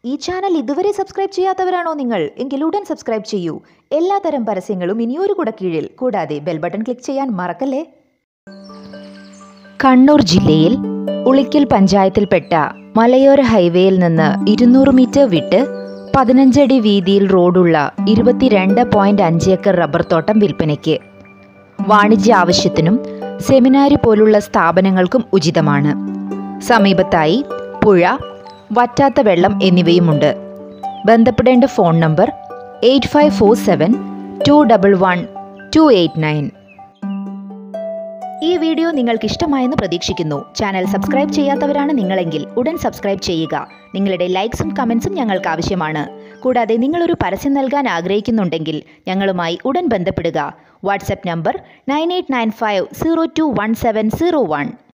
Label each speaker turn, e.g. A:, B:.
A: ഈ ചാനൽ ഇതുവരെ സബ്സ്ക്രൈബ് ചെയ്യാത്തവരാണോ നിങ്ങൾ എങ്കിൽ ഉടൻ സബ്സ്ക്രൈബ് ചെയ്യൂ എല്ലാത്തരം പരസ്യങ്ങളും ഇനിയൊരു കുട കീഴിൽ കൂടാതെ ബെൽ ബട്ടൺ ക്ലിക്ക് ചെയ്യാൻ മറക്കല്ലേ കണ്ണൂർ ജില്ലയിൽ ഉളിക്കൽ പഞ്ചായത്തിൽപ്പെട്ട മലയോര ഹൈവേയിൽ നിന്ന് ഇരുന്നൂറ് മീറ്റർ വിട്ട് പതിനഞ്ചടി വീതിയിൽ റോഡുള്ള ഇരുപത്തിരണ്ട് പോയിന്റ് അഞ്ച് ഏക്കർ റബ്ബർ തോട്ടം വിൽപ്പനയ്ക്ക് വാണിജ്യ ആവശ്യത്തിനും സെമിനാരി പോലുള്ള സ്ഥാപനങ്ങൾക്കും ഉചിതമാണ് സമീപത്തായി പുഴ വറ്റാത്ത വെള്ളം എന്നിവയുമുണ്ട് ബന്ധപ്പെടേണ്ട phone number eight five four seven two double one two eight nine ഈ വീഡിയോ നിങ്ങൾക്ക് ഇഷ്ടമായെന്ന് പ്രതീക്ഷിക്കുന്നു ചാനൽ സബ്സ്ക്രൈബ് ചെയ്യാത്തവരാണ് നിങ്ങളെങ്കിൽ ഉടൻ സബ്സ്ക്രൈബ് ചെയ്യുക നിങ്ങളുടെ ലൈക്സും കമൻസും ഞങ്ങൾക്ക് ആവശ്യമാണ് കൂടാതെ നിങ്ങളൊരു പരസ്യം നൽകാൻ ആഗ്രഹിക്കുന്നുണ്ടെങ്കിൽ ഞങ്ങളുമായി ഉടൻ ബന്ധപ്പെടുക WhatsApp number nine eight nine five zero two one seven zero one